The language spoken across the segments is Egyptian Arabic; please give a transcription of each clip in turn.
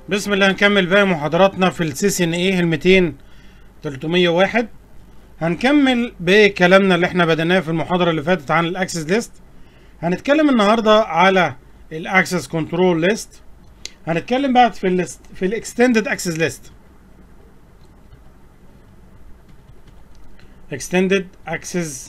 بسم الله هنكمل باقي محاضراتنا في السي سي ان ايه ال 200 301 هنكمل بكلامنا اللي احنا بدأناه في المحاضرة اللي فاتت عن الاكسس ليست هنتكلم النهارده على الاكسس كنترول ليست هنتكلم بقى في ال في الاكستندد اكسس ليست extended access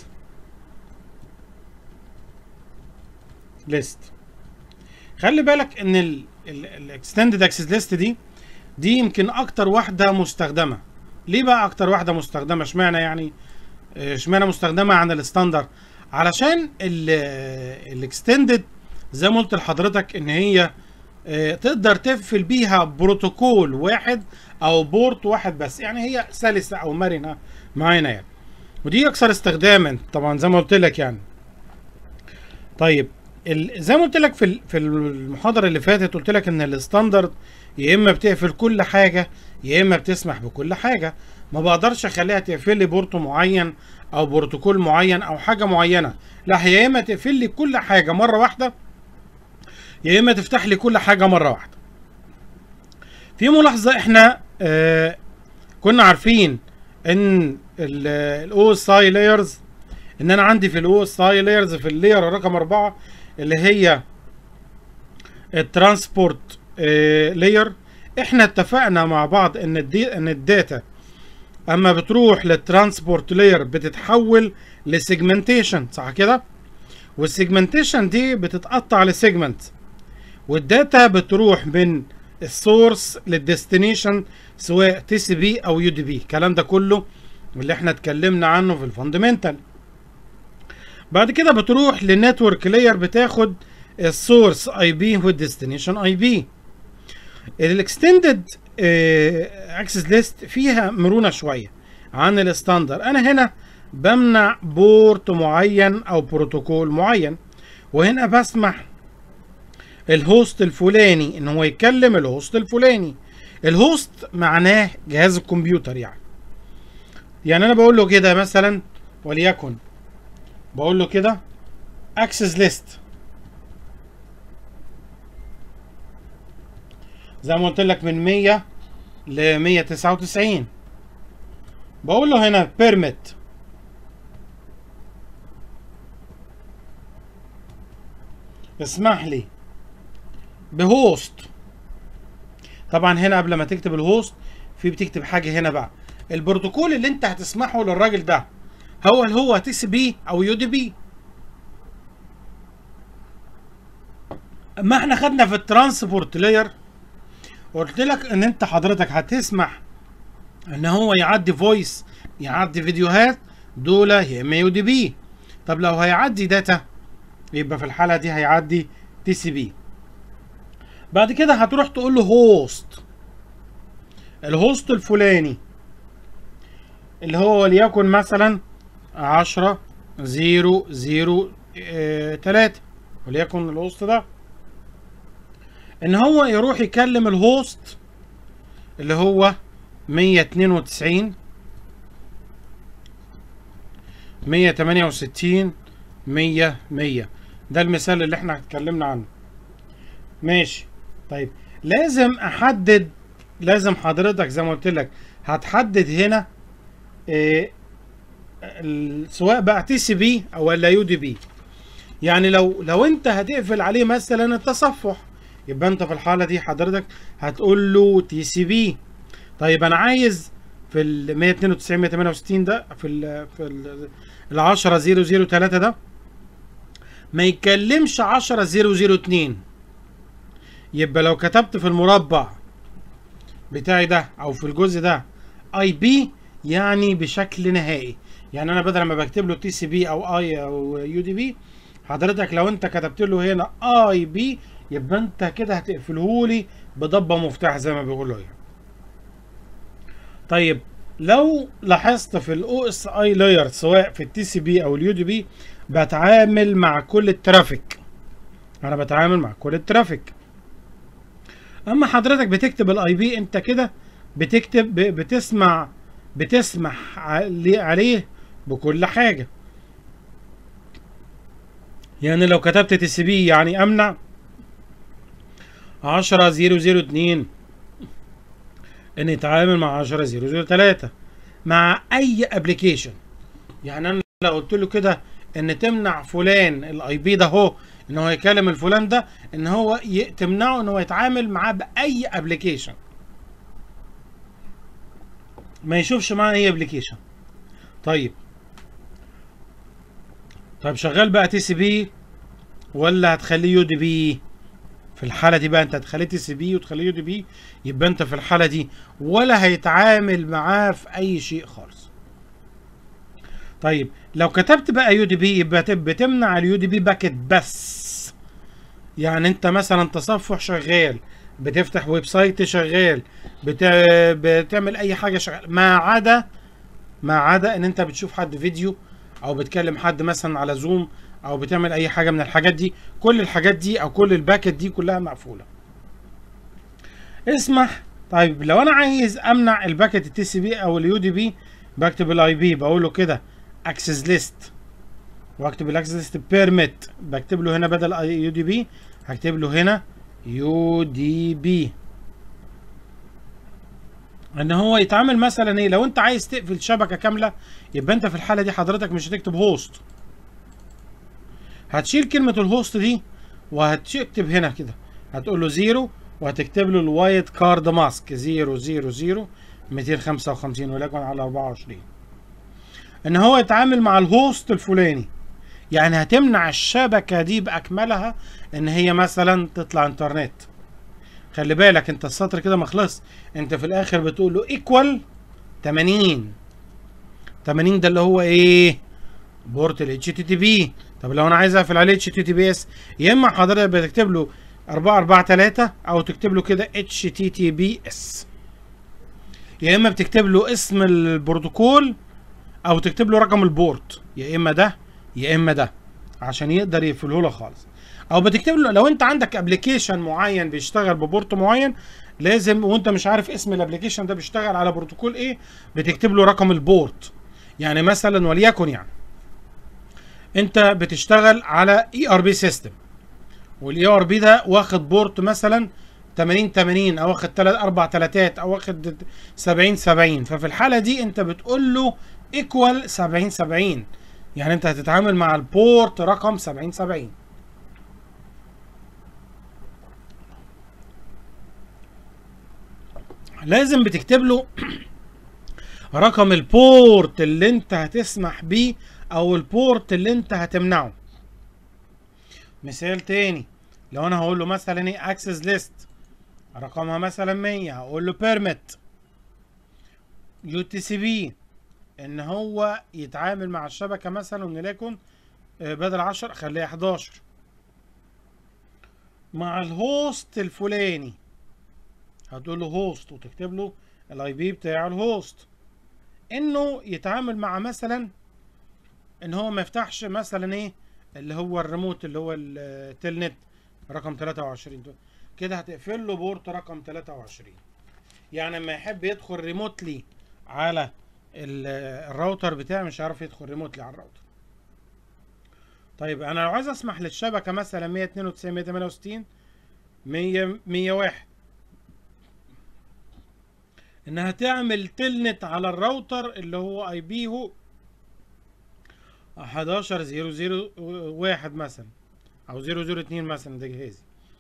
list خلي بالك ان الاكستندد اكسس ليست دي دي يمكن اكتر واحده مستخدمه ليه بقى اكتر واحده مستخدمه اشمعنى يعني اشمعنى مستخدمه عن الستاندر علشان الاكستندد زي ما قلت لحضرتك ان هي اه تقدر تقفل بيها بروتوكول واحد او بورت واحد بس يعني هي سلسه او مرنه معانا يعني ودي اكثر استخداما طبعا زي ما قلت لك يعني طيب زي ما قلت لك في في المحاضره اللي فاتت قلت لك ان الستاندرد يا اما بتقفل كل حاجه يا اما بتسمح بكل حاجه ما بقدرش اخليها تقفل لي بورت معين او بروتوكول معين او حاجه معينه لا هي يا اما تقفل لي كل حاجه مره واحده يا اما تفتح لي كل حاجه مره واحده في ملاحظه احنا آه كنا عارفين ان الاو اس اي لايرز ان انا عندي في الاو اس اي لايرز في اللاير رقم أربعة اللي هي الترانسبورت لاير احنا اتفقنا مع بعض ان الدي ان الداتا اما بتروح للترانسبورت لاير بتتحول لسيجمنتيشن صح كده والسيجمنتيشن دي بتتقطع لسيجمنت والداتا بتروح من السورس للديستنيشن سواء تي سي بي او يو دي بي الكلام ده كله اللي احنا اتكلمنا عنه في الفاندمنتال بعد كده بتروح للنتورك لاير بتاخد السورس اي بي والديستنيشن اي بي الاكستندد اكسس ليست فيها مرونه شويه عن الستاندر انا هنا بمنع بورت معين او بروتوكول معين وهنا بسمح الهوست الفلاني ان هو يتكلم الهوست الفلاني الهوست معناه جهاز الكمبيوتر يعني يعني انا بقول له كده مثلا وليكن بقول له كده اكسس ليست زي ما قلت لك من 100 ل 199 بقول له هنا بيرميت اسمح لي بهوست طبعا هنا قبل ما تكتب الهوست في بتكتب حاجه هنا بقى البروتوكول اللي انت هتسمحه للراجل ده هو اللي هو تي سي بي او يو دي بي اما احنا خدنا في الترانسبورت لاير قلت لك ان انت حضرتك هتسمح ان هو يعدي فويس يعدي فيديوهات دول يا اما يو دي بي طب لو هيعدي داتا يبقى في الحاله دي هيعدي تي سي بي بعد كده هتروح تقول له هوست الهوست الفلاني اللي هو وليكن مثلا عشرة زيرو زيرو اه تلاتة وليكن الهوست ده ان هو يروح يكلم الهوست اللي هو مية اتنين وتسعين مية تمانية وستين مية مية ده المثال اللي احنا اتكلمنا عنه ماشي طيب لازم احدد لازم حضرتك زي ما قلت لك هتحدد هنا إيه سواء بقى تي سي بي او ولا يو دي بي يعني لو لو انت هتقفل عليه مثلا التصفح يبقى انت في الحاله دي حضرتك هتقول له تي سي بي طيب انا عايز في ال 192 168 ده في ال في ال 10 003 ده ما يتكلمش 10 002 يبقى لو كتبت في المربع بتاعي ده او في الجزء ده اي بي يعني بشكل نهائي يعني انا بدل ما بكتب له تي سي بي او اي او يو دي بي حضرتك لو انت كتبت له هنا اي بي يبقى انت كده هتقفله لي بضبه مفتاح زي ما بيقولوا يعني طيب لو لاحظت في الاو اس اي لاير سواء في التي سي بي او اليو دي بي بتعامل مع كل الترافيك انا بتعامل مع كل الترافيك اما حضرتك بتكتب الاي بي انت كده بتكتب بتسمع بتسمح عليه بكل حاجه يعني لو كتبت تي سي بي يعني امنع 10 002 ان يتعامل مع 10003 مع اي ابلكيشن يعني انا لو قلت له كده ان تمنع فلان الاي بي ده هو ان هو يكلم الفلان ده ان هو ي... تمنعه ان هو يتعامل معاه باي ابلكيشن ما يشوفش معاه اي ابلكيشن طيب طيب شغال بقى تي سي بي ولا هتخليه يو دي بي في الحاله دي بقى انت هتخليه تي سي بي وتخليه يو دي بي يبقى انت في الحاله دي ولا هيتعامل معاه في اي شيء خالص طيب لو كتبت بقى يو دي بي يبقى بتمنع اليو دي بي باكت بس يعني انت مثلا تصفح شغال بتفتح ويب سايت شغال بت... بتعمل اي حاجه شغال ما عدا ما عدا ان انت بتشوف حد فيديو او بتكلم حد مثلا على زوم او بتعمل اي حاجه من الحاجات دي كل الحاجات دي او كل الباكت دي كلها مقفوله اسمح طيب لو انا عايز امنع الباكت التي سي بي او اليو دي بي بكتب الاي بي بقول له كده اكسس ليست واكتب الاكسس ليست بيرميت بكتب له هنا بدل يو دي بي هكتب له هنا يو دي بي ان هو يتعامل مثلا ايه لو انت عايز تقفل شبكه كامله يبقى انت في الحاله دي حضرتك مش هتكتب هوست هتشيل كلمه الهوست دي وهتكتب هنا كده هتقول له زيرو وهتكتب له الوايت كارد ماسك زيرو زيرو زيرو 255 وليكن على 24 ان هو يتعامل مع الهوست الفلاني يعني هتمنع الشبكه دي باكملها ان هي مثلا تطلع انترنت خلي بالك انت السطر كده ما خلص انت في الاخر بتقول له ايكوال 80 80 ده اللي هو ايه بورت ال اتش تي تي بي طب لو انا عايز اقفل عليه اتش تي تي بي اس يا اما حضرتك بتكتب له 443 او تكتب له كده اتش تي تي بي اس يا اما بتكتب له اسم البروتوكول او تكتب له رقم البورت يا اما ده يا اما ده عشان يقدر يقفله لك خالص او بتكتب له لو انت عندك ابلكيشن معين بيشتغل ببورت معين لازم وانت مش عارف اسم الابلكيشن ده بيشتغل على بروتوكول ايه بتكتب له رقم البورت يعني مثلا وليكن يعني انت بتشتغل على اي ار بي سيستم والاي ار بي ده واخد بورت مثلا 80 80 او واخد 3 4 تلاتات او واخد 70 70 ففي الحاله دي انت بتقول له ايكوال 70 70 يعني انت هتتعامل مع البورت رقم 70 70 لازم بتكتب له رقم البورت اللي انت هتسمح بيه او البورت اللي انت هتمنعه مثال تاني لو انا هقول له مثلا ايه اكسس ليست رقمها مثلا 100 هقول له بيرميت يو تي سي بي ان هو يتعامل مع الشبكه مثلا وليكن بدل 10 خليها 11 مع الهوست الفلاني هتقول له هوست وتكتب له الاي بي بتاع الهوست انه يتعامل مع مثلا ان هو ما يفتحش مثلا ايه اللي هو الريموت اللي هو التيل نت رقم 23 ده كده هتقفل له بورت رقم 23 يعني لما يحب يدخل ريموتلي على الراوتر بتاعي مش هيعرف يدخل ريموتلي على الراوتر طيب انا لو عايز اسمح للشبكه مثلا 192 168 100 101 انها تعمل تلنت على الراوتر اللي هو اي بي هو 11001 مثلا او 002 مثلا ده جهازي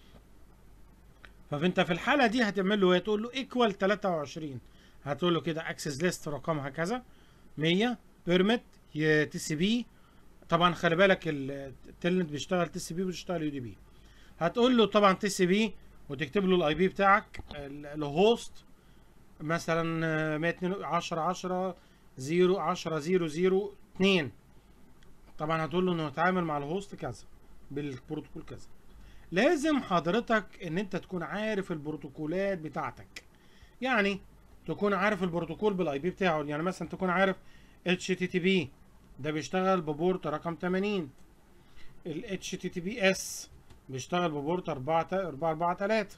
فانت في الحاله دي هتعمل له هتقول له ايكوال 23 هتقول له كده اكسس ليست رقمها كذا 100 بيرميت تي سي بي طبعا خلي بالك التلنت بيشتغل تي سي بي وبيشتغل يو دي بي هتقول له طبعا تي سي بي وتكتب له الاي بي بتاعك الهوست مثلا 110 10 0 10 0 0 2 طبعا هتقول له انه يتعامل مع الهوست كذا بالبروتوكول كذا لازم حضرتك ان انت تكون عارف البروتوكولات بتاعتك يعني تكون عارف البروتوكول بالاي بي بتاعه يعني مثلا تكون عارف اتش تي تي بي ده بيشتغل ببورت رقم 80 ال اتش تي تي بي اس بيشتغل ببورت 4 4 4 3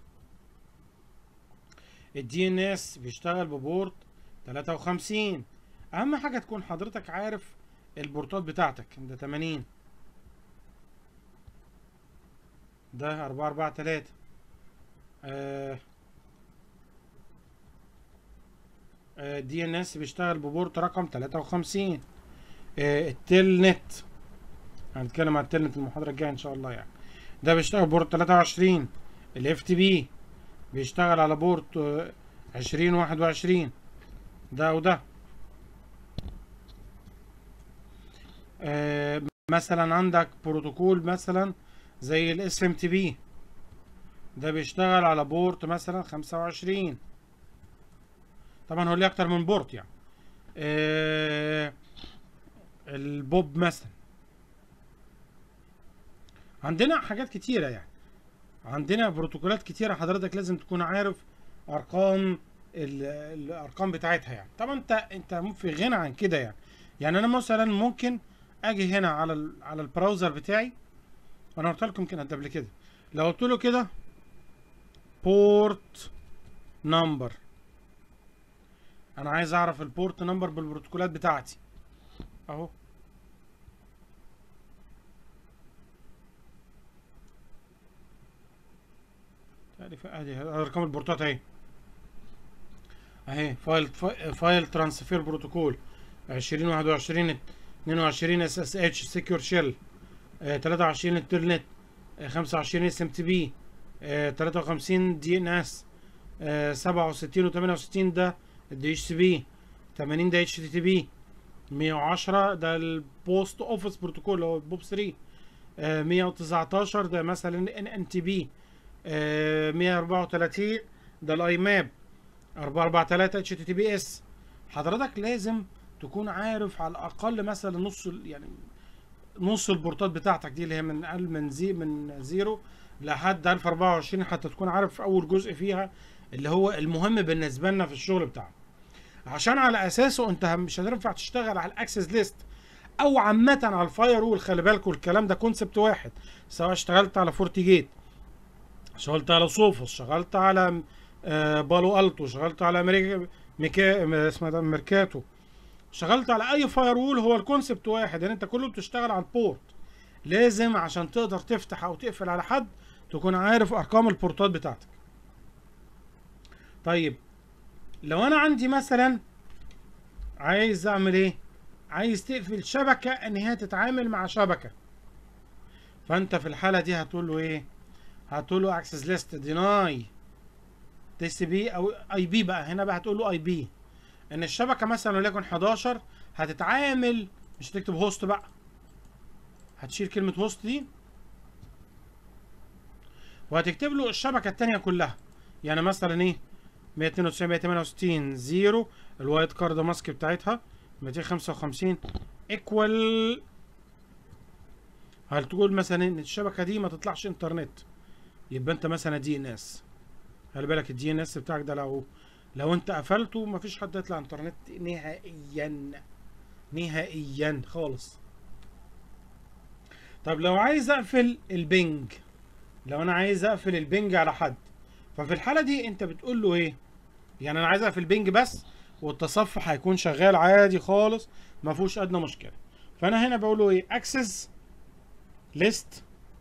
الدي ان اس بيشتغل ببورت 53 اهم حاجه تكون حضرتك عارف البورتات بتاعتك ده 80 ده 4 4 3 آه الدي ان اس بيشتغل ببورت رقم 53 آه، التيل نت هنتكلم عن التيل نت المحاضره الجايه ان شاء الله يعني ده بيشتغل بورت 23 الاف تي بي بيشتغل على بورت آه، 2021 ده وده آه، مثلا عندك بروتوكول مثلا زي الاس ام تي بي ده بيشتغل على بورت مثلا 25 طبعا هو ليه اكتر من بورت يعني آه، البوب مثلا عندنا حاجات كتيرة يعني عندنا بروتوكولات كتيرة حضرتك لازم تكون عارف ارقام ال- الارقام بتاعتها يعني طبعا انت انت في غنى عن كده يعني يعني انا مثلا ممكن اجي هنا على ال على البراوزر بتاعي وانا قلت لكم يمكن قبل كده لو قلت له كده بورت نمبر انا عايز اعرف البورت نمبر بالبروتوكولات بتاعتي اهو تعرف ادي ارقام البورتات اهي اهي فايل فايل ترانسفير بروتوكول 2021 22 اس اس اتش سكيور شيل 23 انترنت 25 اس ام تي بي 53 دي ان اس 67 و68 ده الدي اتش سي بي 80 ده اتش تي تي بي 110 ده البوست اوفيس بروتوكول اللي هو بوب 3 آه، 119 ده مثلا ان ان تي بي 134 ده الاي ماب 443 اتش تي تي بي اس حضرتك لازم تكون عارف على الاقل مثلا نص ال- يعني نص البورتات بتاعتك دي اللي هي من أقل من زي من زيرو لحد 1024 حتى تكون عارف اول جزء فيها اللي هو المهم بالنسبه لنا في الشغل بتاعنا عشان على اساسه انت مش هتنفع تشتغل على الاكسس ليست او عامه على الفاير وول خلي بالكوا الكلام ده كونسبت واحد سواء اشتغلت على فورتي جيت اشتغلت على سوفوس اشتغلت على آه، بالو التو اشتغلت على امريكا ميكا اسمها ده ميركاتو اشتغلت على اي فاير وول هو الكونسبت واحد يعني انت كله بتشتغل على البورت لازم عشان تقدر تفتح او تقفل على حد تكون عارف ارقام البورتات بتاعتك طيب لو انا عندي مثلا عايز اعمل ايه عايز تقفل شبكه ان هي تتعامل مع شبكه فانت في الحاله دي هتقول له ايه هتقول له اكسس ليست ديناي تي سي بي او اي بي بقى هنا بقى هتقول له اي بي ان الشبكه مثلا وليكن 11 هتتعامل مش هتكتب هوست بقى هتشيل كلمه هوست دي وهتكتب له الشبكه الثانيه كلها يعني مثلا ايه 192 168 0 الوايت كارد ماسك بتاعتها 255 ايكوال هتقول مثلا ان الشبكه دي ما تطلعش انترنت يبقى انت مثلا دي ان اس خلي بالك الدي ان اس بتاعك ده لو لو انت قفلته مفيش حد يطلع انترنت نهائيا نهائيا خالص طب لو عايز اقفل البنج لو انا عايز اقفل البنج على حد ففي الحاله دي انت بتقول له ايه يعني انا عايز اقفل بنج بس والتصفح هيكون شغال عادي خالص ما فيهوش ادنى مشكله فانا هنا بقول له ايه اكسس ليست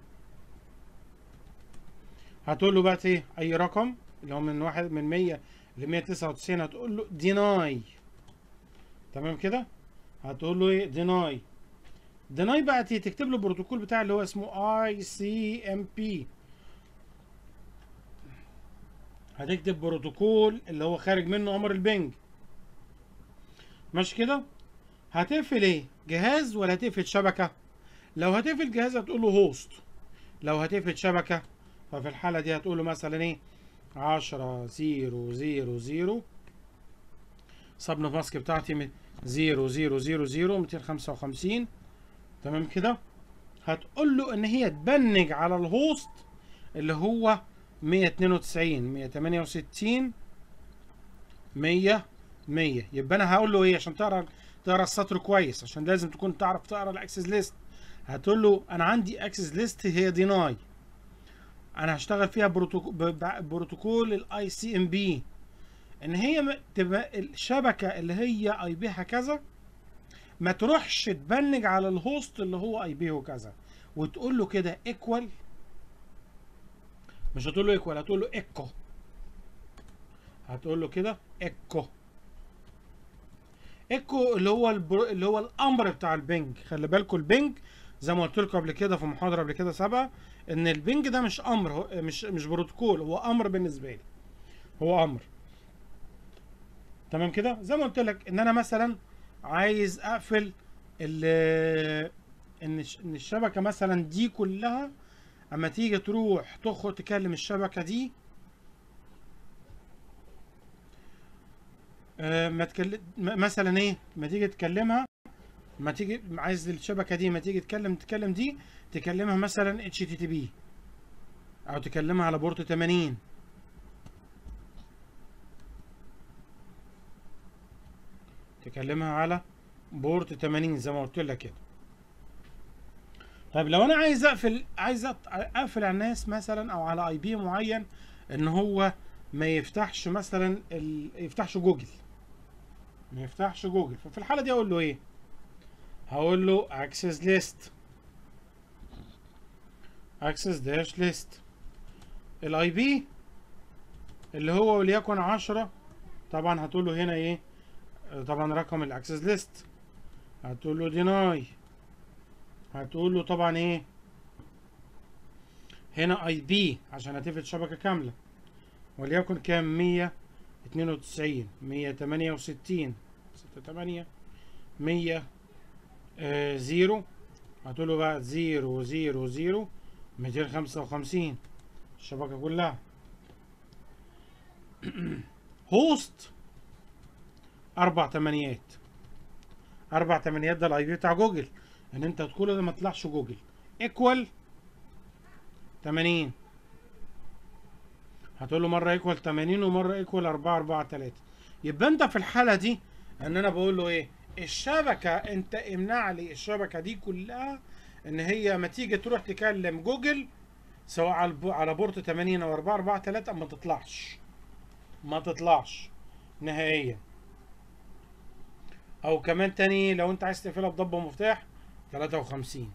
هتقول له بقى ايه اي رقم اللي هو من واحد من 100 ل 199 هتقول له ديناي تمام كده هتقول له ايه ديناي ديناي بقى تي- تكتب له البروتوكول بتاع اللي هو اسمه اي سي ام بي هتكتب بروتوكول اللي هو خارج منه امر البنج ماشي كده هتقفل ايه جهاز ولا هتقفل شبكه لو هتقفل جهاز هتقول له هوست لو هتقفل شبكه ففي الحاله دي هتقول له مثلا ايه 10 0 0 0 سبنت ماسك بتاعتي 0 0 0 0 255 تمام كده هتقول له ان هي تبنج على الهوست اللي هو 192 168 100 100 يبقى انا هقول له ايه عشان تقرا تقرا السطر كويس عشان لازم تكون تعرف تقرا الاكسس ليست هتقول له انا عندي اكسس ليست هي ديناي انا هشتغل فيها بروتوكول بروتوكول الاي سي ام بي ان هي م- تبقى الشبكه اللي هي اي بيها كذا ما تروحش تبنج على الهوست اللي هو اي بيه كذا وتقول له كده ايكوال مش هتقول له ايكوال هتقول له ايكو هتقول له كده ايكو ايكو اللي هو البر... اللي هو الامر بتاع البنج خلي بالكم البنج زي ما قلت لكم قبل كده في محاضره قبل كده سابقه ان البنج ده مش امر هو مش مش بروتوكول هو امر بالنسبه لي هو امر تمام كده زي ما قلت لك ان انا مثلا عايز اقفل ال ان الش- إن الشبكه مثلا دي كلها اما تيجي تروح تخرج تكلم الشبكه دي آه، ما تكلم م- مثلا ايه ما تيجي تكلمها ما تيجي عايز الشبكه دي ما تيجي تكلم تكلم دي تكلمها مثلا اتش تي تي بي او تكلمها على بورت 80 تكلمها على بورت 80 زي ما قلت لك كده طيب لو انا عايز اقفل عايز أط- اقفل على الناس مثلا او على اي بي معين ان هو ما يفتحش مثلا ال... يفتحش جوجل ما يفتحش جوجل ففي الحاله دي اقول له ايه هقول له access list access dash list الاي بي اللي هو وليكن 10 طبعا هتقول له هنا ايه طبعا رقم الاكسس ليست هتقول له deny هتقول له طبعا ايه هنا اي بي عشان هتقفل شبكه كامله وليكن كام 192 168 68 100 آه زيرو هتقول له بقى زيرو زيرو زيرو 255 الشبكه كلها هوست اربع تمانيات اربع تمانيات ده الاي بي بتاع جوجل ان انت تقول ده ما طلعش جوجل ايكوال 80 هتقول له مره ايكوال 80 ومره ايكوال 4 4 3 يبقى انت في الحاله دي ان انا بقول له ايه الشبكه انت امنع لي الشبكه دي كلها ان هي ما تيجي تروح تكلم جوجل سواء على الب- على بورت 80 او 4 4 3 ما تطلعش ما تطلعش نهائيا او كمان تاني لو انت عايز تقفلها بضبه ومفتاح 53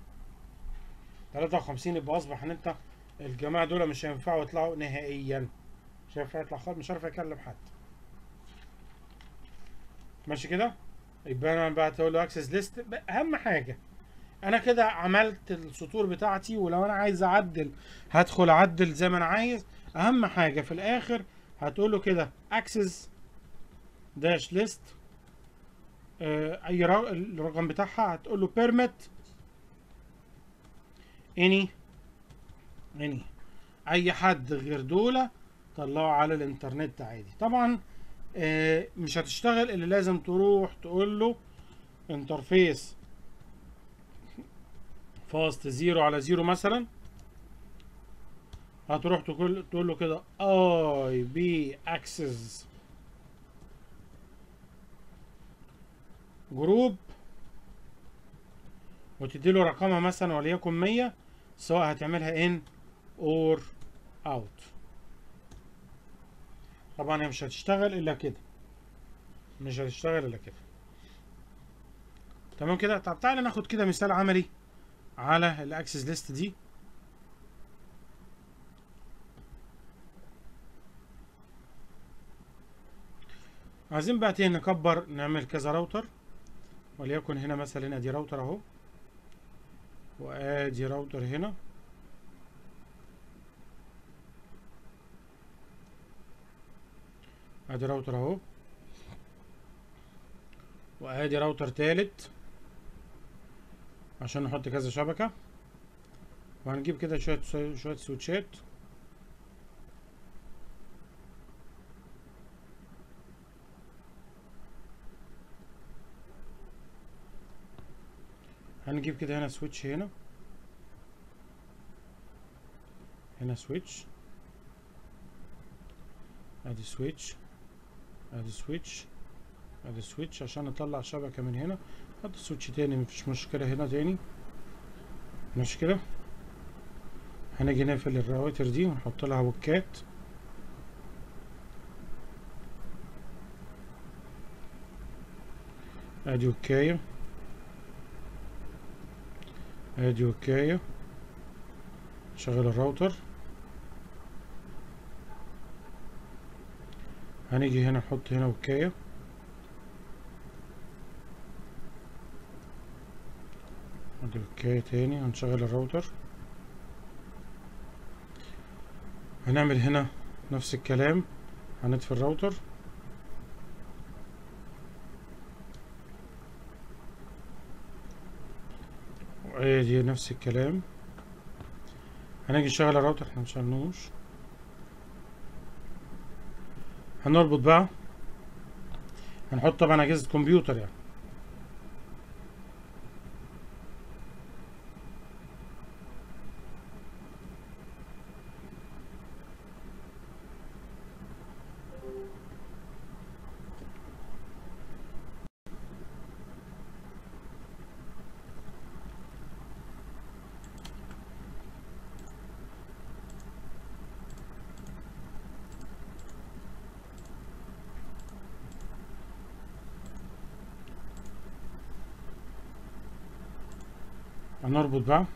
53 يبقى اصبح ان انت الجماعه دول مش هينفعوا يطلعوا نهائيا مش هينفع يطلع خالص مش عارف يكلم حد ماشي كده يبقى انا بقى تقول له اكسس ليست اهم حاجه انا كده عملت السطور بتاعتي ولو انا عايز اعدل هدخل اعدل زي ما انا عايز اهم حاجه في الاخر هتقول له كده اكسس داش ليست اي را- الرقم بتاعها هتقول له بيرميت اني اني اي حد غير دولة طلعه على الانترنت عادي طبعا آه، مش هتشتغل اللي لازم تروح تقول له انترفيس فاست زيرو على زيرو مثلا هتروح تقول تقول له كده اي بي اكسس جروب وتدي له رقمها مثلا وليكن 100 سواء هتعملها ان اور اوت طبعا هي مش هتشتغل الا كده مش هتشتغل الا كده تمام كده طب تعالى ناخد كده مثال عملي على الاكسس ليست دي عايزين بقى تاني نكبر نعمل كذا راوتر وليكن هنا مثلا ادي راوتر اهو وادي راوتر هنا ادي راوتر اهو وادي راوتر تالت عشان نحط كذا شبكة وهنجيب كده شوية شوية سويتشات هنجيب كده هنا سويتش هنا هنا سويتش ادي سويتش ادي سويتش ادي سويتش عشان نطلع شبكة من هنا حط سويتش تاني مفيش مشكلة هنا تاني مش كده هنيجي نقفل الراوتر دي ونحط لها وكات ادي وكاية ادي وكاية شغل الراوتر هنيجي هنا نحط هنا وكاية اوكي تاني هنشغل الراوتر هنعمل هنا نفس الكلام هنطفي الراوتر وادي نفس الكلام هنيجي نشغل الراوتر احنا مشغلناهوش هنربط بقى هنحط طبعا اجهزة كمبيوتر يعني هنربط بقى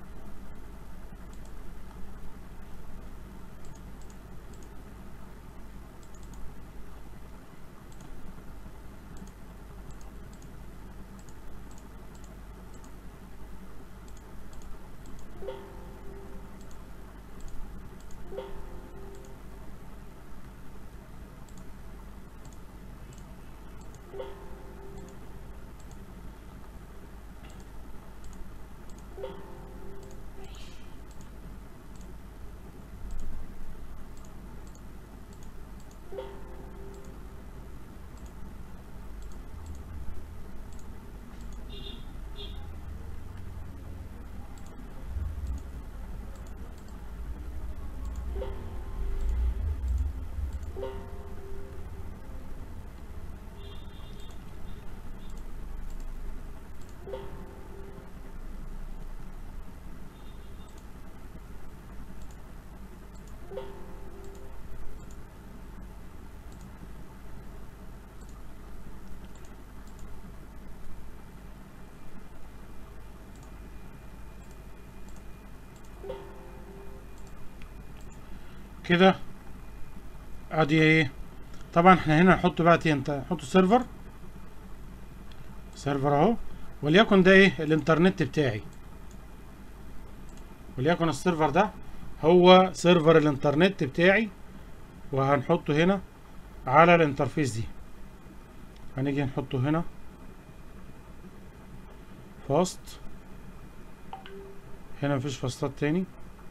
كده ادي ايه طبعا احنا هنا نحط بقى تي انت نحط سيرفر سيرفر اهو وليكن ده ايه الانترنت بتاعي وليكن السيرفر ده هو سيرفر الانترنت بتاعي وهنحطه هنا على الانترفيس دي هنيجي نحطه هنا فاست هنا مفيش فاستات تاني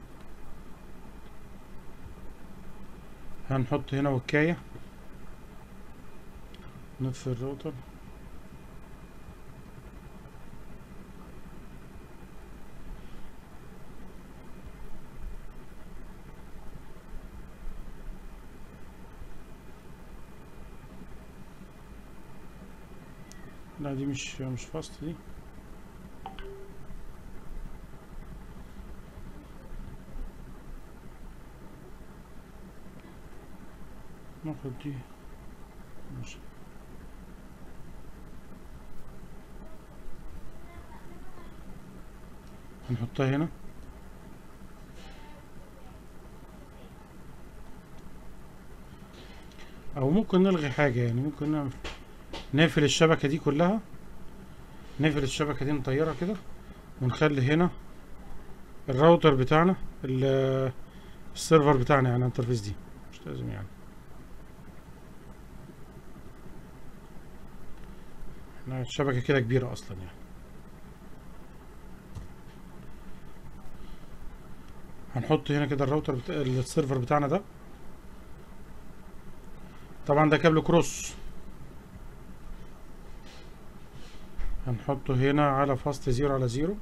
هنحط هنا وكاية نطفي الراوتر لا دي مش مش فاست دي ناخد دي ماشي هنحطها هنا او ممكن نلغي حاجة يعني ممكن نعمل نقفل الشبكة دي كلها نقفل الشبكة دي نطيرها كده ونخلي هنا الراوتر بتاعنا ال- السيرفر بتاعنا يعني الانترفيس دي مش لازم يعني احنا الشبكة كده كبيرة اصلا يعني هنحط هنا كده الراوتر بتاع السيرفر بتاعنا ده طبعا ده كابل كروس هنحطه هنا على فاست زيرو على زيرو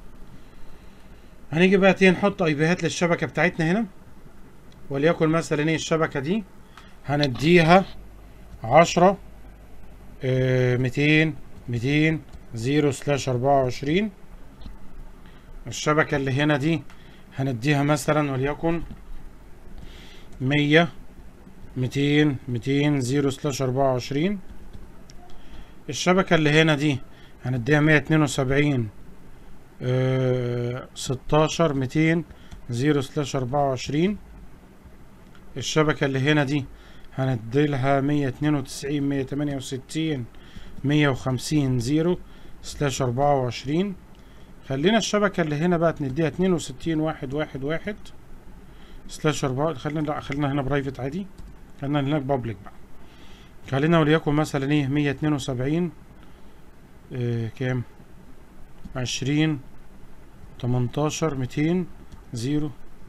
هنيجي بقى تاني نحط اي بيهات للشبكة بتاعتنا هنا وليكن مثلا ايه الشبكة دي هنديها عشرة ميتين ميتين زيرو سلاش أربعة وعشرين الشبكة اللي هنا دي هنديها مثلا وليكن مية ميتين ميتين زيرو سلاش أربعة وعشرين الشبكة اللي هنا دي هنديها مية اتنين وسبعين ستاشر ميتين زيرو سلاش أربعة وعشرين الشبكة اللي هنا دي هنديلها مية اتنين وتسعين مية تمانية وستين مية وخمسين زيرو سلاش أربعة وعشرين خلينا الشبكة اللي هنا بقى نديها اتنين وستين واحد واحد واحد سلاش أربعة خلينا لا خلينا هنا برايفت عادي خلينا هناك بابليك بقى خلينا وليكن مثلا ايه مية اتنين وسبعين اه كام عشرين تمنتاشر ميتين زيرو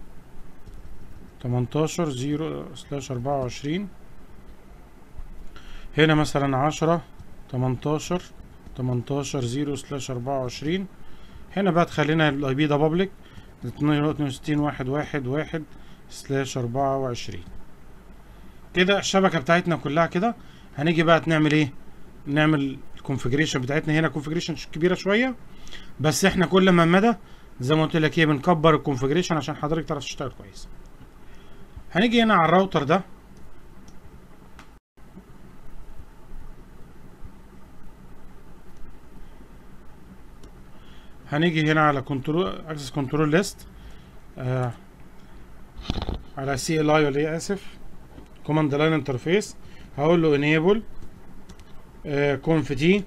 تمنتاشر زيرو سلاش أربعة وعشرين هنا مثلا عشرة تمنتاشر تمنتاشر زيرو سلاش أربعة وعشرين هنا بقى تخلينا الاي بي ده بابليك اتنين وستين واحد واحد واحد سلاش أربعة وعشرين كده الشبكة بتاعتنا كلها كده هنيجي بقى نعمل ايه نعمل الكونفجريشن بتاعتنا هنا كونفجريشن كبيرة شوية بس احنا كل ما مدى زي ما قلت لك ايه بنكبر الكونفجريشن عشان حضرتك تعرف تشتغل كويس هنيجي هنا على الراوتر ده هنيجي هنا على كنترول اكسس كنترول ليست على سي ال اي ولا ايه اسف كوماند لاين انترفيس هقول له انيبل كونف تي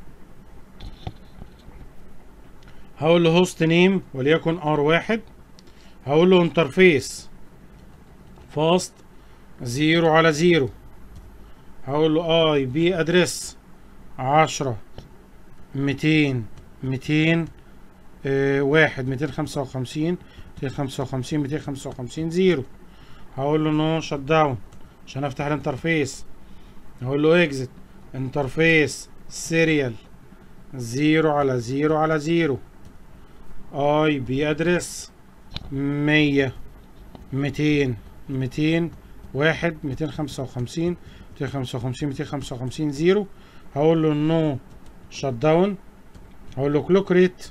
هقول له هوست نيم وليكن ار واحد هقول له انترفيس فاست زيرو على زيرو هقول له اي بي ادريس عشرة ميتين ميتين اه واحد ميتين خمسة وخمسين ميتين خمسة وخمسين ميتين خمسة وخمسين زيرو هقول له نو شت داون عشان افتح الانترفيس هقول له اكزت انترفيس سيريال زيرو على زيرو على زيرو اي بي ادريس مية ميتين ميتين واحد ميتين خمسة وخمسين ميتين خمسة وخمسين ميتين خمسة وخمسين زيرو هقول له نو شت داون هقول له كلوك ريت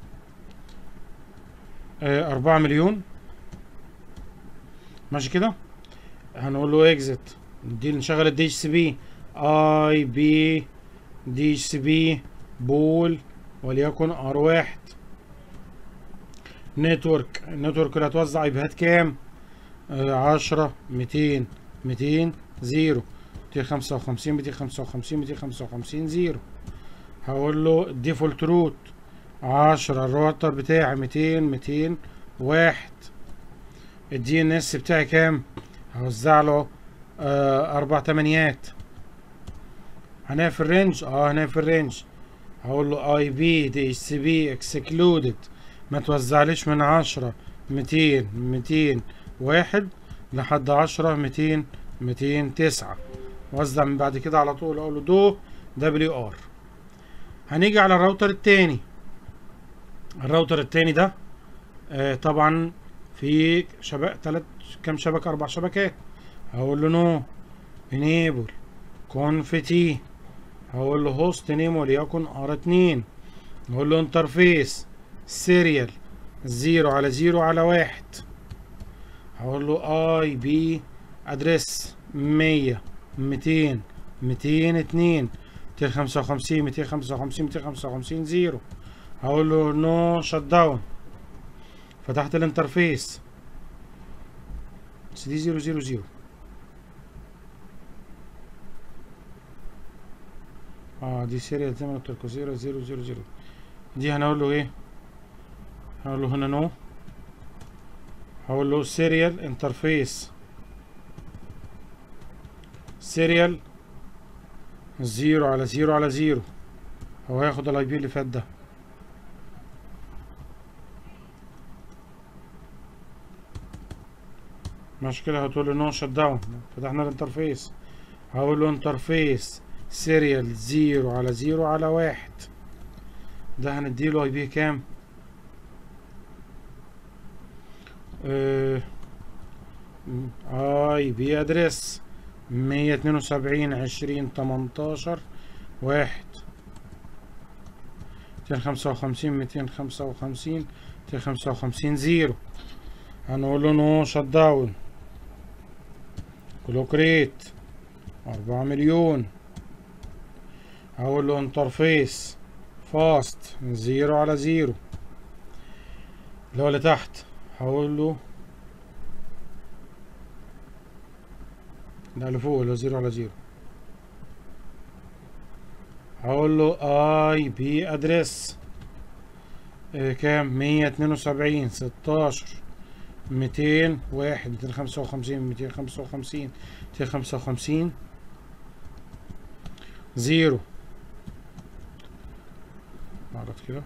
أربعة مليون ماشي كده هنقول له اكزت دي نشغل الدي اتش سي بي اي بي دي اتش سي بي بول وليكن ار واحد نتورك النتورك اللي هتوزع ايبيهات كام عشرة ميتين ميتين زيرو ميتين خمسة وخمسين ميتين خمسة وخمسين ميتين خمسة وخمسين زيرو هقول له ديفولت روت عشرة الراوتر بتاعي ميتين ميتين واحد الدي ان اس بتاعي كام هوزع له آه اربع تمانيات هنقف في الرينج اه هنقف في الرينج هقول له اي بي دي اتش سي بي اكسكلودد ما توزعليش من عشرة ميتين ميتين واحد لحد عشرة ميتين ميتين تسعة وزع من بعد كده على طول اقول له دو دبليو ار هنيجي على الراوتر التاني الراوتر التاني ده آه طبعا في شبكة تلات كام شبكة أربع شبكات هقول له نو انيبل كونف تي هقول له هوست نيم وليكن ار اتنين هقول له انترفيس سيريال زيرو على زيرو على واحد هقول له اي بي ادريس مية ميتين ميتين اتنين ميتين خمسة وخمسين ميتين خمسة وخمسين ميتين خمسة وخمسين زيرو هقول له نو شت داون فتحت الانترفيس دي زيرو زيرو زيرو اه دي سيريال زي ما قلت لكم زيرو زيرو زيرو زيرو دي هنقول له ايه هقول له هنا نو هقول له سيريال انترفيس سيريال زيرو على زيرو على زيرو هو هياخد الاي بي اللي فات ده ماشي كده هتقول له نو شت داون فتحنا الانترفيس هقول له انترفيس سيريال زيرو على زيرو على واحد ده هنديله اي بي كام اي بي ادريس مية اتنين وسبعين عشرين تمنتاشر واحد ميتين خمسة وخمسين ميتين خمسة وخمسين ميتين خمسة وخمسين زيرو هنقول له نو شت داون كلوك ريت أربعة مليون هقول له انترفيس فاست زيرو على زيرو اللي هو اللي تحت هقول له ده اللي فوق اللي هو زيرو على زيرو هقول له اي بي ادريس آه كام مية اتنين وسبعين ستاشر ميتين واحد ميتين خمسة وخمسين ميتين خمسة وخمسين ميتين خمسة وخمسين زيرو مرات كده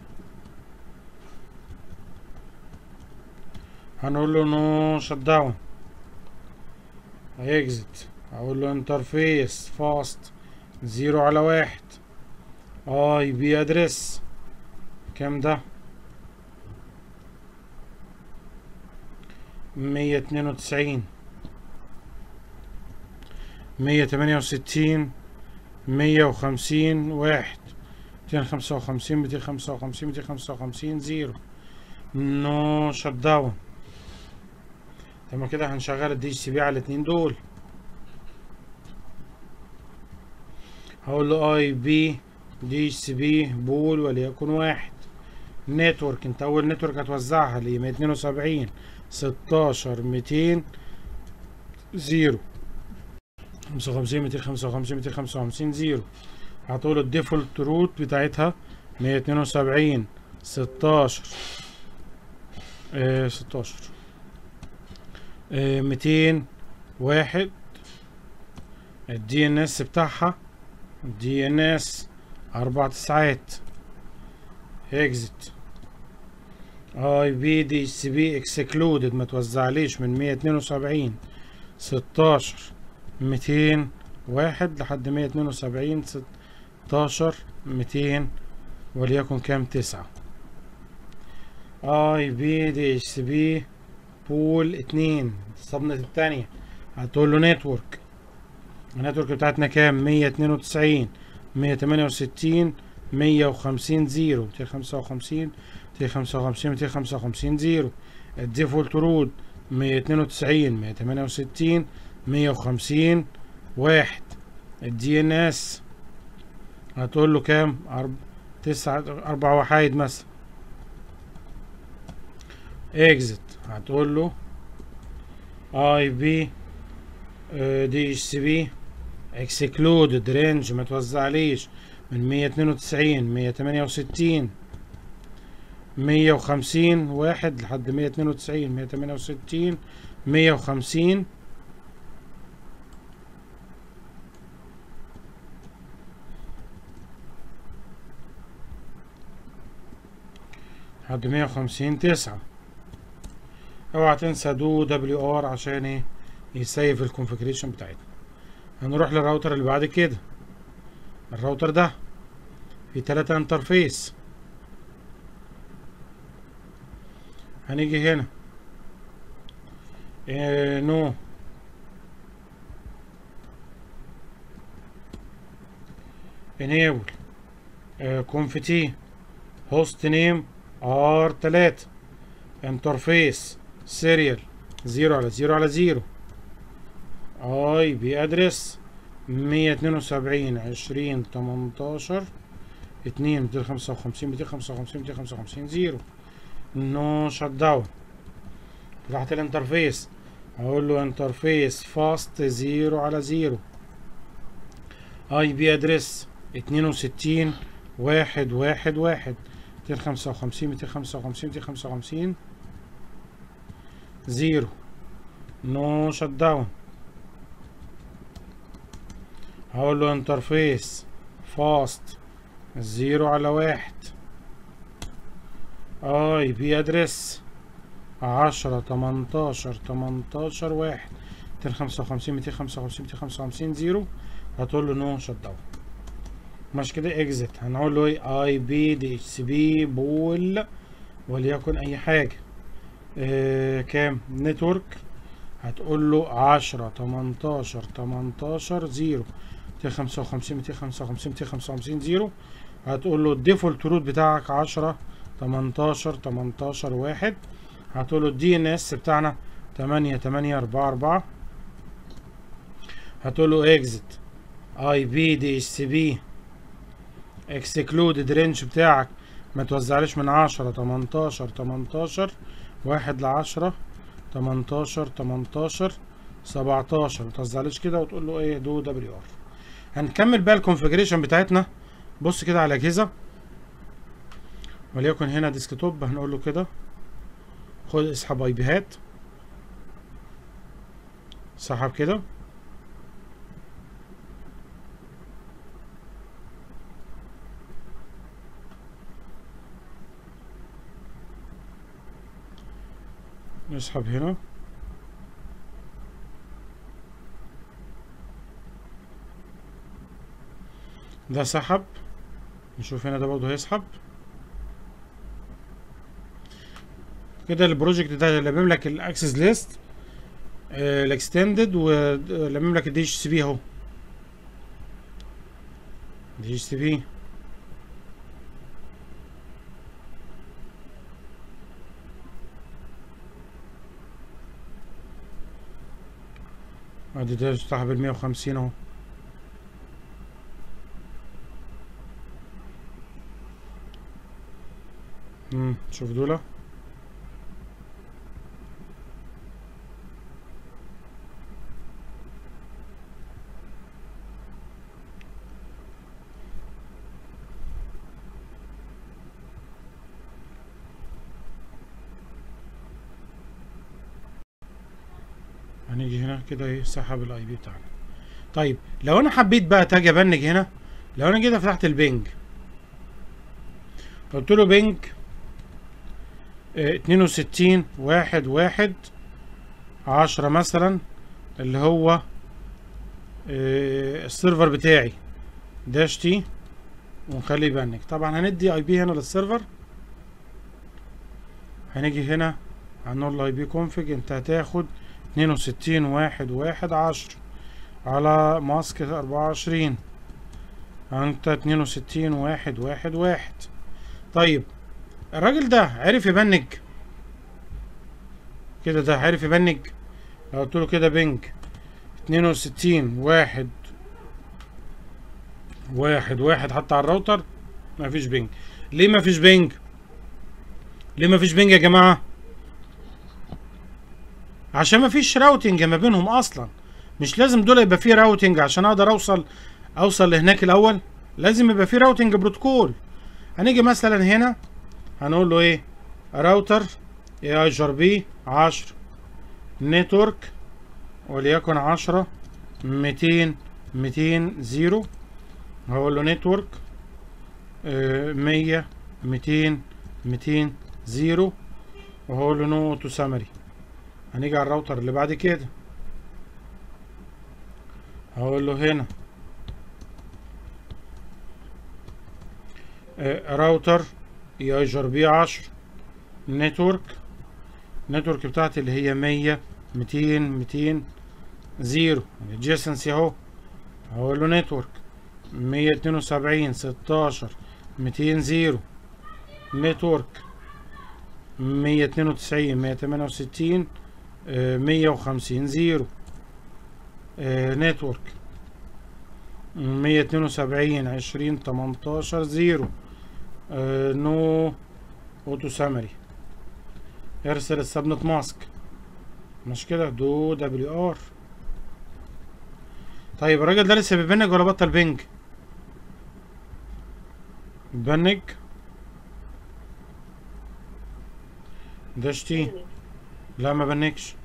هنقول له نو شت داون هيكزت هقول له انترفيس فاست زيرو على واحد اي بي ادرس كام ده مية اتنين وتسعين مية تمانية وستين مية وخمسين واحد ميتين خمسة وخمسين ميتين خمسة وخمسين ميتين خمسة وخمسين زيرو نو شت داون تمام كده هنشغل الدي سي بي على الاتنين دول هقول له اي بي دي سي بي بول وليكن واحد نتورك انت اول نتورك هتوزعها ل 172 16 200 زيرو 55 255 255 زيرو هتقول الديفولت روت بتاعتها 172 16 اه 16 اه 200 واحد الدي ان اس بتاعها دي ان اس اربع تسعات اكزت اي بي دي سي بي اكسكلودد ما توزعليش من مية اتنين وسبعين ستاشر ميتين واحد لحد مية اتنين وسبعين ستاشر ميتين وليكن كام تسعة اي بي دي سي بي بول اتنين الصبنة التانية هتقول له نتورك النتورك بتاعتنا كام مية اتنين وتسعين مية تمانية وستين مية وخمسين زيرو ميتين خمسة وخمسين ميتين خمسة وخمسين ميتين خمسة وخمسين زيرو الديفولت رود مية اتنين وتسعين مية تمانية وستين مية وخمسين واحد الدي ان اس هتقول له كام أرب... تسعة أربع وحايد مثلا اكزت هتقول له اي بي دي اتش سي بي اكسكلودد رينج ما توزعليش من مية اتنين وتسعين مية تمانية وستين مية وخمسين واحد لحد مية اتنين وتسعين مية تمانية وستين مية وخمسين لحد مية وخمسين تسعة اوعى تنسى دو دبليو ار عشان ايه يسيف الكونفيجريشن بتاعتنا هنروح للراوتر اللي بعد كده الراوتر ده في تلاتة انترفيس هنيجي هنا إيه نو enable كونفتي هوست نيم ار تلاتة انترفيس سيريال زيرو على زيرو على زيرو اي بي ادرس مية اتنين وسبعين عشرين تمنتاشر اتنين ميتين خمسة وخمسين ميتين خمسة وخمسين ميتين خمسة وخمسين زيرو نو شت داون فتحت الانترفيس هقول له انترفيس فاست زيرو على زيرو اي بي ادرس اتنين وستين واحد واحد واحد ميتين خمسة وخمسين ميتين خمسة وخمسين ميتين خمسة وخمسين زيرو نو شت داون هقول له انترفيس فاست زيرو على واحد اي بي ادرس عشرة تمنتاشر تمنتاشر واحد ميتين خمسة وخمسين ميتين خمسة وخمسين ميتين خمسة وخمسين زيرو هتقول له نو شت داون ماشي كده اكزت هنقول له ايه اي بي دي اتش سي بي بول وليكن اي حاجة اه كام نتورك هتقول له عشرة تمنتاشر تمنتاشر زيرو ميتين خمسة وخمسين ميتين خمسة وخمسين ميتين خمسة وخمسين زيرو هتقول له الديفولت روت بتاعك عشرة تمنتاشر تمنتاشر واحد هتقول له الدي ان اس بتاعنا تمانية تمانية أربعة أربعة هتقول له اكزت اي بي دي اتش سي بي اكسكلودد رينج بتاعك ما توزعليش من عشرة تمنتاشر تمنتاشر واحد لعشرة تمنتاشر تمنتاشر سبعتاشر ما توزعليش كده وتقول له ايه دو دبليو ار هنكمل بقى الكونفجريشن بتاعتنا بص كده على الاجهزه وليكن هنا ديسكتوب هنقول له كده خد اسحب اي بيهات سحب كده نسحب هنا ده سحب نشوف هنا ده برضه هيسحب كده البروجكت ده لمم لك الاكسس ليست الاكستندد ولمم لك الدي اتش سي بي اهو دي اتش سي بي ادي ده صاحب ال 150 اهو امم شوف دول هنيجي هنا كده ايه سحب الاي بي بتاعنا طيب لو انا حبيت بقى تاجي ابنج هنا لو انا كده فتحت البنج قلت له بنج اتنين وستين واحد واحد عشرة مثلا اللي هو اه السيرفر بتاعي داش تي ونخليه يبنج طبعا هندي اي بي هنا للسيرفر هنيجي هنا هنقول له اي بي كونفج انت هتاخد اتنين وستين واحد واحد عشر على ماسك اربعة وعشرين انت اتنين وستين واحد واحد واحد طيب الراجل ده عرف يبنج كده ده عرف يبنج لو قلت له كده بنج اتنين وستين واحد واحد واحد حتى على الراوتر مفيش بنج ليه مفيش بنج ليه مفيش بنج يا جماعه عشان ما فيش راوتنج ما بينهم اصلا مش لازم دول يبقى فيه راوتنج عشان اقدر اوصل اوصل لهناك الاول لازم يبقى فيه راوتنج بروتوكول هنيجي مثلا هنا هنقول له ايه راوتر اي اي ار بي 10 نتورك وليكن 10 200 200 0 هقول له نتورك 100 200 200 0 وهقول له نو تو سامري هنيجي على الراوتر اللي بعد كده هقول له هنا آه راوتر اي اي جر بي 10 نتورك النتورك بتاعتي اللي هي 100 200 200 0 الجيسنسي اهو هقول له نتورك 172 16 200 0 نتورك 192 168 مية وخمسين زيرو نتورك مية اتنين وسبعين عشرين تمنتاشر زيرو نو اوتو سامري ارسل السبنت ماسك مش كده دو دبليو ار طيب الراجل ده لسه بيبنج ولا بطل بنج بنج داش تي لا ما بنكش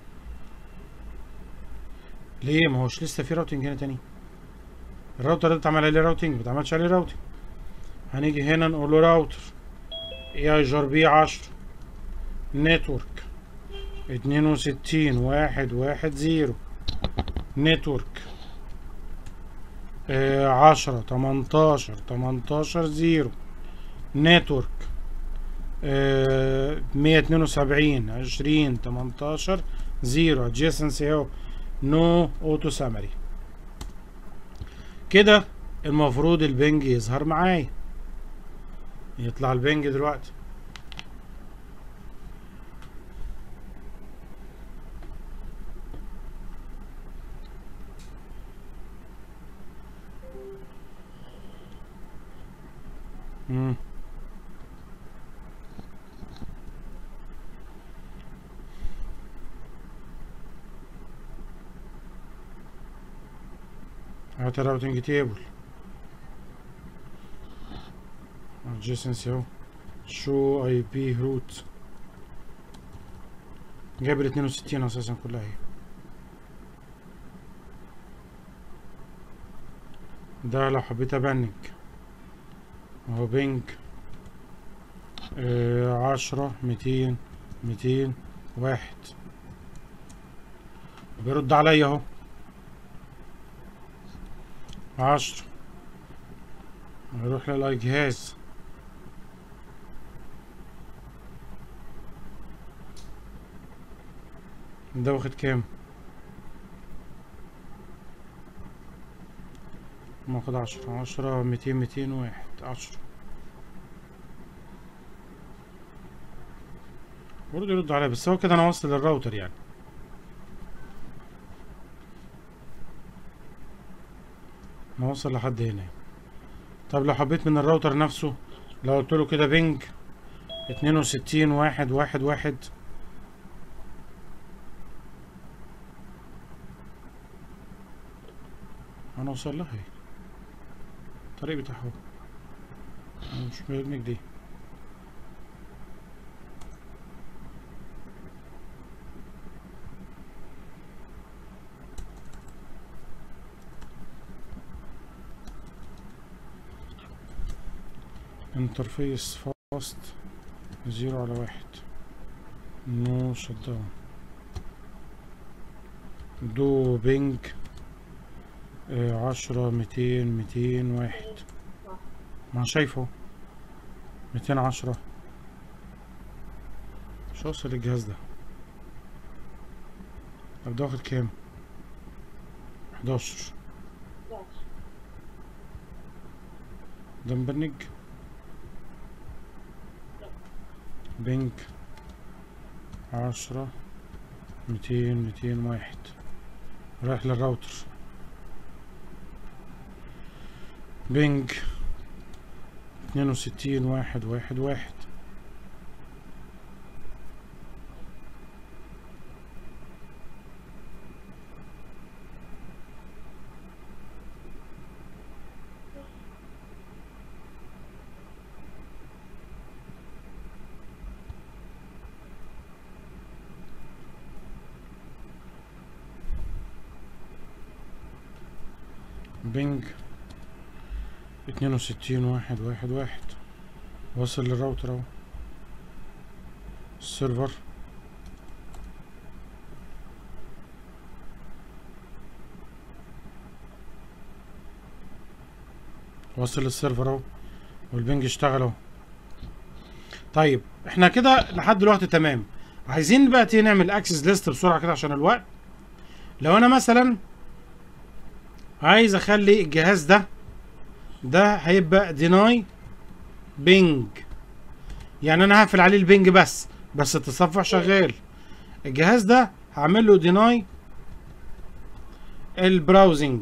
ليه ما هوش لسه في راوتنج هنا تاني الراوتر ده اتعمل عليه راوتنج ما اتعملش عليه راوتنج هنيجي هنا نقول له راوتر اي اي جار بي 10 نتورك اتنين وستين واحد واحد زيرو نتورك آه عشرة تمنتاشر تمنتاشر زيرو نتورك مية اتنين وسبعين عشرين تمنتاشر زيرو ادجيسنسي اهو نو اوتو سامري كده المفروض البنج يظهر معايا يطلع البنج دلوقتي مم. هات الراوتنج تيبل adjacency اهو شو اي بي روت جايب ال 62 اساسا كلها اهي ده لو حبيت ابنج اهو بينج آه عشرة ميتين ميتين واحد بيرد عليا اهو عشرة هروح للاي جهاز ده واخد كام واخد عشرة عشرة ميتين ميتين واحد عشرة برضه يرد عليا بس هو كده انا واصل للراوتر يعني انا واصل لحد هنا طب لو حبيت من الراوتر نفسه لو قلت له كده بينج اتنين وستين واحد واحد واحد هنوصل لها اهي الطريق بتاعها اهو. أنا مش بيرنك دي انترفيس فاست زيرو على واحد نو شت داون دو بينج آه، عشرة ميتين ميتين واحد ما أنا شايفه ميتين عشرة مش هوصل الجهاز ده طب ده واخد كام حداشر ده مبنج بينج عشرة ميتين ميتين واحد رايح للراوتر بينج اتنين وستين واحد واحد واحد بينج اتنين وستين واحد واحد واحد وصل للراوتر اهو السيرفر وصل للسيرفر اهو والبنج اشتغل اهو طيب احنا كده لحد دلوقتي تمام عايزين بقى تيجي نعمل اكسس ليست بسرعه كده عشان الوقت لو انا مثلا عايز اخلي الجهاز ده ده هيبقى ديناي بينج يعني انا هقفل عليه البينج بس بس التصفح شغال الجهاز ده هعمل له ديناي البراوزنج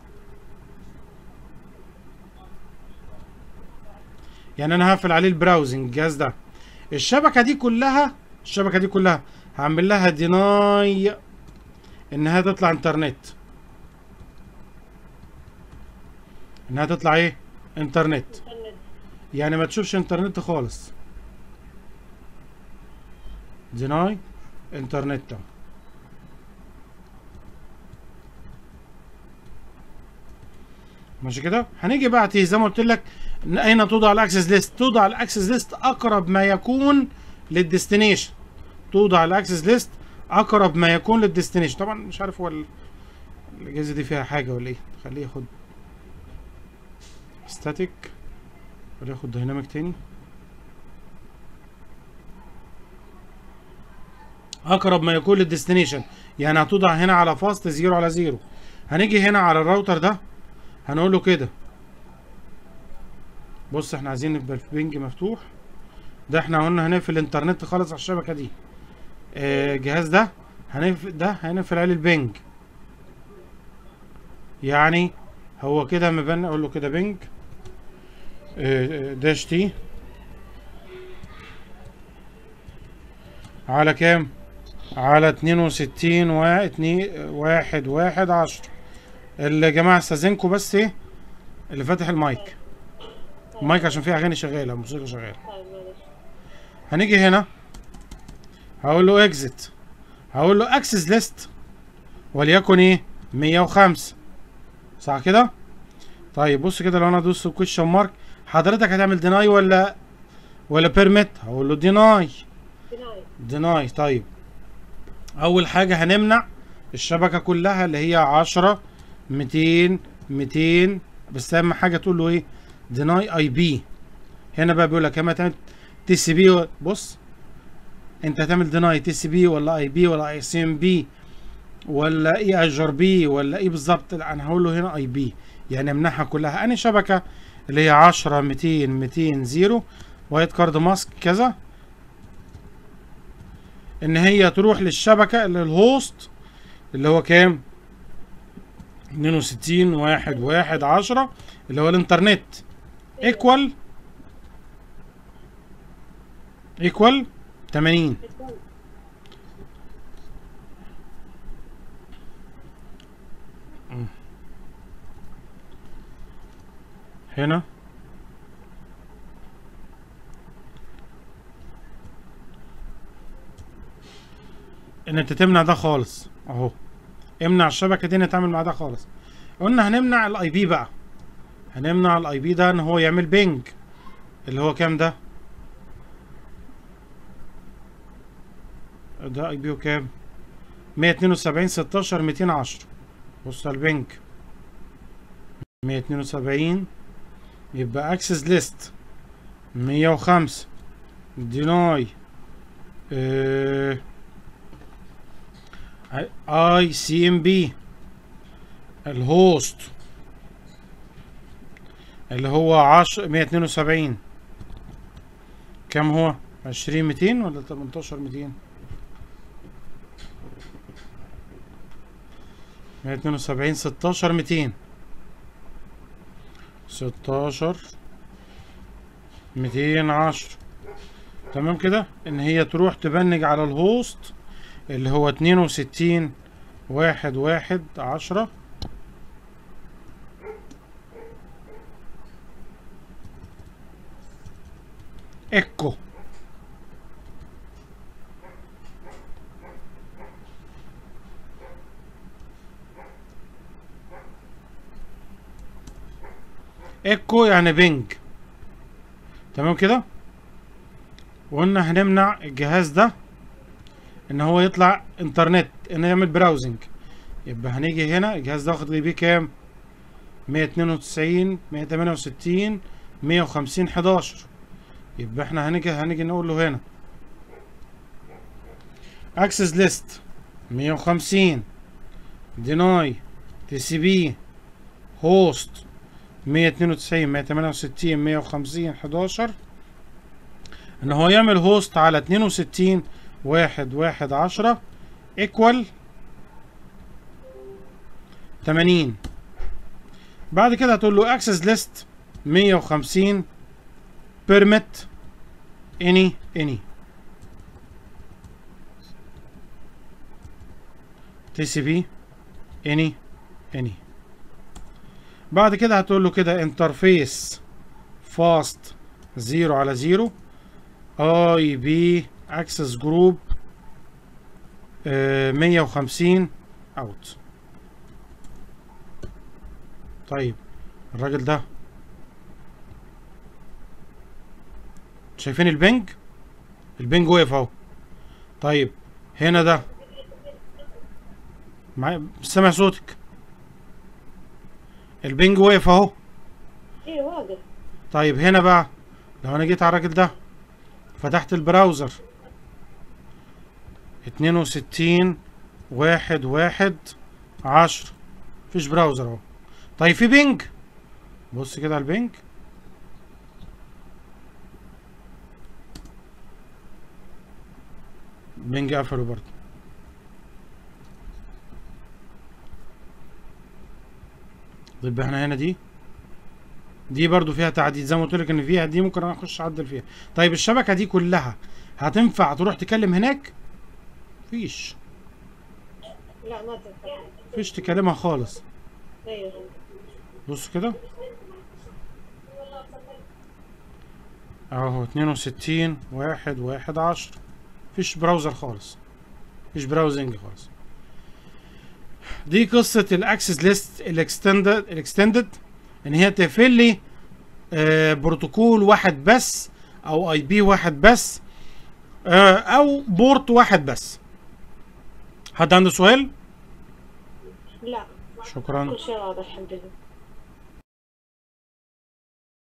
يعني انا هقفل عليه البراوزنج الجهاز ده الشبكه دي كلها الشبكه دي كلها هعمل لها ديناي انها تطلع انترنت انها تطلع ايه انترنت انترنت يعني ما تشوفش انترنت خالص ديناي انترنت اهو. ماشي كده هنيجي بقى تي- زي ما قلت لك إن اين توضع الاكسس ليست توضع الاكسس ليست اقرب ما يكون للديستنيشن توضع الاكسس ليست اقرب ما يكون للديستنيشن طبعا مش عارف هو ال- الاجهزه دي فيها حاجه ولا ايه خليه ياخد ستاتيك ولا ياخد دايناميك تاني اقرب ما يكون للديستنيشن يعني هتوضع هنا على فاست زيرو على زيرو هنيجي هنا على الراوتر ده هنقول له كده بص احنا عايزين يبقى البنج مفتوح ده احنا قلنا هنقفل الانترنت خالص على الشبكه دي آه، الجهاز ده هنقفل ده هنقفل عليه البنج يعني هو كده مبني اقول له كده بنج آه، آه، داش تي على كام على اتنين وستين واتنين واحد واحد عشر اللي يا جماعة استاذنكم بس ايه اللي فاتح المايك المايك عشان فيه اغاني شغالة موسيقى شغالة طيب معلش هنيجي هنا هقول له اكزit هقول له اكسس ليست وليكن ايه 105 صح كده طيب بص كده لو انا ادوس كويشن مارك حضرتك هتعمل ديناي ولا ولا بيرميت هقول له ديناي ديناي ديناي طيب اول حاجه هنمنع الشبكه كلها اللي هي 10 200 200 بس اهم حاجه تقول له ايه ديناي اي بي هنا بقى بيقول لك اما تعمل تي سي بي بص انت هتعمل ديناي تي سي بي ولا اي بي ولا اي سي ام بي ولا اي اجر بي ولا ايه بالظبط لا انا هقول له هنا اي بي يعني امنعها كلها اني شبكه اللي هي 10 200 200 0 وايت كارد ماسك كذا ان هي تروح للشبكه اللي الهوست اللي هو كام 62 واحد واحد عشرة اللي هو الانترنت ايكوال ايكوال 80 بتكون هنا ان انت تمنع ده خالص اهو امنع الشبكه دي نتعامل مع ده خالص قلنا هنمنع الاي بي بقى هنمنع الاي بي ده ان هو يعمل بينج اللي هو كام ده ده اي بي كام 172 16 210 بص على البينج 172 يبقى اكسس ليست 105 ديناي اي سي ام بي الهوست اللي هو 10 172 كم هو 20 200 ولا 18 200 172 16 200 16 210 تمام كده ان هي تروح تبنج على الهوست اللي هو 62 واحد واحد عشرة ايكو ايكو يعني بينج تمام كده وقلنا هنمنع الجهاز ده ان هو يطلع انترنت انه يعمل براوزنج يبقى هنيجي هنا الجهاز ده واخد بيه كام 192 168 150 11 يبقى احنا هنيجي هنيجي نقول له هنا اكسس ليست 150 ديناي تي سي بي هوست 192 168 150 11 ان هو يعمل هوست على 62 واحد واحد عشرة ايكوال 80 بعد كده هتقول له اكسس ليست 150 بيرميت اني اني تي سي بي اني اني بعد كده هتقول له كده انترفيس فاست زيرو على زيرو اي بي اكسس جروب 150 اوت طيب الراجل ده شايفين البنج البنج وقف اهو طيب هنا ده معايا مش سامع صوتك البنج وقف اهو ايه واقف طيب هنا بقى لو انا جيت على الراجل ده فتحت البراوزر اتنين وستين واحد واحد عشرة مفيش براوزر اهو طيب في بينج بص كده على البينج بينج قفله برضه طيب احنا هنا دي دي برضو فيها تعديل زي ما قلت لك ان فيها دي ممكن انا اخش اعدل فيها طيب الشبكه دي كلها هتنفع تروح تكلم هناك مفيش لا ما تنفع مفيش تكلمها خالص ايوه بص كده اهو 62 واحد واحد عشر مفيش براوزر خالص مفيش براوزنج خالص دي قصة الاكسس ليست الاكستندد الاكستندد ان هي تقفل لي آه بروتوكول واحد بس او اي بي واحد بس آه او بورت واحد بس حد عنده سؤال لا شكرا كل شيء واضح الحمد لله